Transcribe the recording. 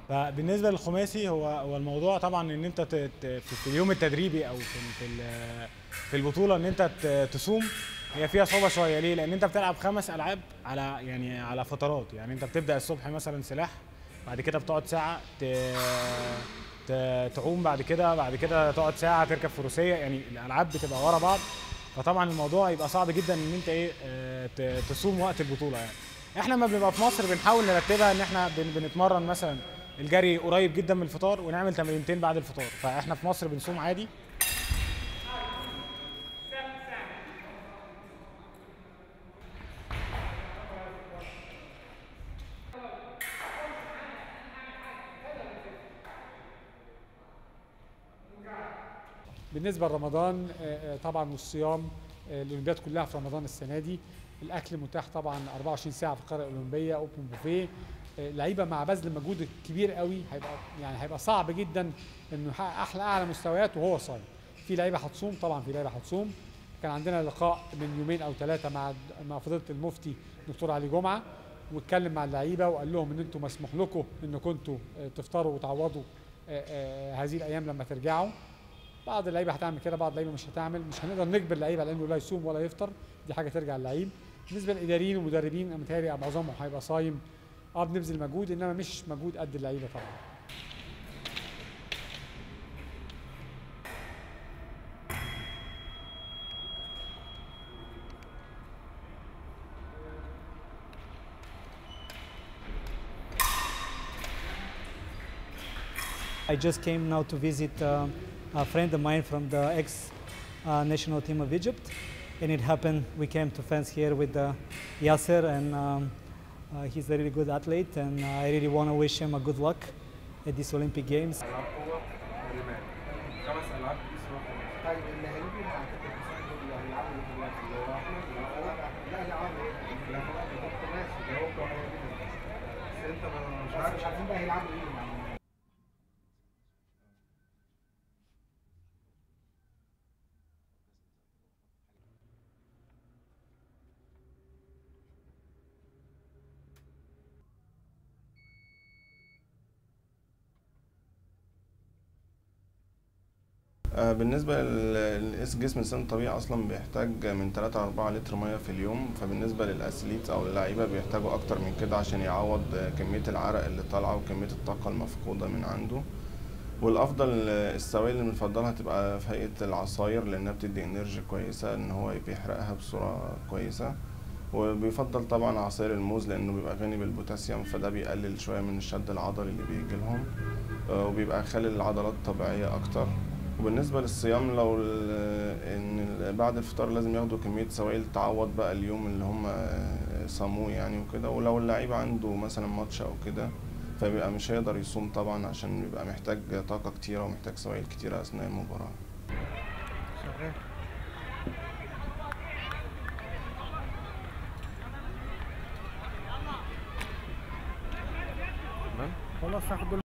فبالنسبه للخماسي هو هو الموضوع طبعا ان انت ت- ت- في في اليوم التدريبي او في في ال- في البطوله ان انت ت- تصوم هي فيها صعوبه شويه ليه؟ لان انت بتلعب خمس العاب على يعني على فترات يعني انت بتبدا الصبح مثلا سلاح بعد كده بتقعد ساعه ت- ت- تعوم بعد كده بعد كده تقعد ساعه تركب فروسيه يعني الالعاب بتبقى ورا بعض فطبعا الموضوع يبقى صعب جدا ان انت ايه آه، ت- تصوم وقت البطوله يعني احنا لما بنبقى في مصر بنحاول نرتبها ان احنا بن- بنتمرن مثلا الجري قريب جدا من الفطار ونعمل تمرينتين بعد الفطار فاحنا في مصر بنصوم عادي بالنسبه لرمضان آه، آه، طبعا والصيام آه، الاولمبياد كلها في رمضان السنه دي الاكل متاح طبعا 24 ساعه في القريه الاولمبيه اوبن بوفيه آه، لعيبه مع بذل مجهود كبير قوي هيبقى يعني هيبقى صعب جدا انه يحقق احلى اعلى مستويات وهو صايم في لعيبه هتصوم طبعا في لعيبه هتصوم كان عندنا لقاء من يومين او ثلاثه مع مع فضيله المفتي دكتور علي جمعه واتكلم مع اللعيبه وقال لهم ان انتم مسموح لكم انكم انتوا آه، تفطروا وتعوضوا آه، آه، هذه الايام لما ترجعوا بعض اللعيبه هتعمل كده بعض اللعيبه مش هتعمل مش هنقدر نجبر اللعيبه على انه لا يصوم ولا يفطر دي حاجه ترجع للعيب بالنسبه للاداريين والمدربين انا متهيألي معظمهم هيبقى صايم اه بنبذل مجهود انما مش مجهود قد اللعيبه طبعا I just came now to visit uh, a friend of mine from the ex uh, national team of Egypt, and it happened we came to fence here with uh, Yasser, and um, uh, he's a really good athlete, and I really want to wish him a good luck at these Olympic Games. العاب قوه ورمايه خمس العاب بيس واحد طيب اللي هيجي مع كابتن حسام دول اللي هيلعبوا دلوقتي اللي هو احمد لا هيلعبوا لا هيلعبوا ماشي ده هو بتوع حياتنا. بس انت ما- مش بس عارف مش عارفين بقى هيلعبوا ايه يعني آه، بالنسبة لقيس جسم الإنسان الطبيعي أصلا بيحتاج من 3 ل 4 لتر مية في اليوم فبالنسبة للأثليت أو اللعيبة بيحتاجوا أكتر من كده عشان يعوض آه، كمية العرق اللي طالعة وكمية الطاقة المفقودة من عنده والأفضل آه، السوائل اللي بنفضلها تبقى في هيئة العصاير لأنها بتدي انرجي كويسة إن هو بيحرقها بصورة كويسة وبيفضل طبعا عصير الموز لأنه بيبقى غني بالبوتاسيوم فده بيقلل شوية من الشد العضلي اللي بيجيلهم آه، وبيبقى خالي العضلات طبيعية أكتر وبالنسبة للصيام لو ال- ان ال- بعد الفطار لازم ياخدوا كمية سوائل تعوض بقى اليوم اللي هم آه، صاموه يعني وكده ولو اللعيب عنده مثلا ماتش او كده فبيبقى مش هيقدر يصوم طبعا عشان بيبقى محتاج طاقة كتيرة ومحتاج سوائل كتيرة أثناء المباراة خلاص هاخد